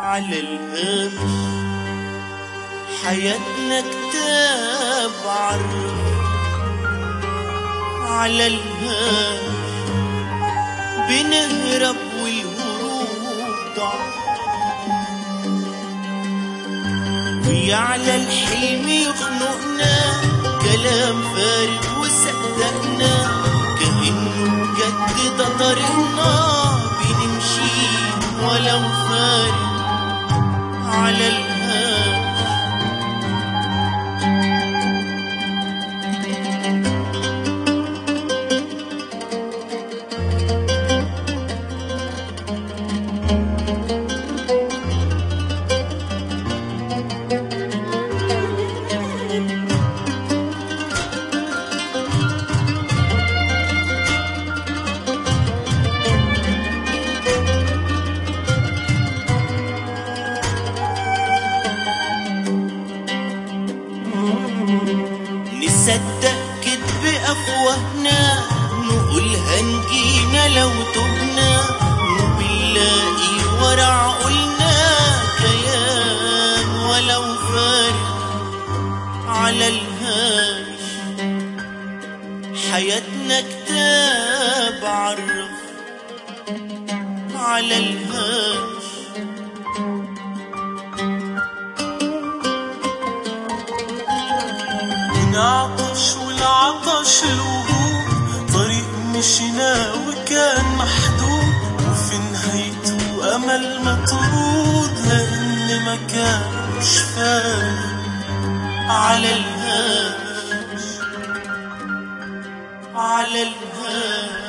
على الهامش حياتنا كتاب عرف على الهامش بنهرب والهروب ضعف ويعلى الحلم يخنقنا كلام فارغ وصدقنا كأنه بجد ده طريقنا بنمشي ولو فارغ على الهامش نصدق كدب أفواهنا نقول هنجينا لو تبنا وبنلاقي ورا عقولنا كيان ولو فارق على الهامش حياتنا كتاب عرف على الهامش نعطش والعطش الوجود طريق مشينا وكان محدود وفي نهايته أمل مطرود لأن مكان مش فارق على الهامش على الهامش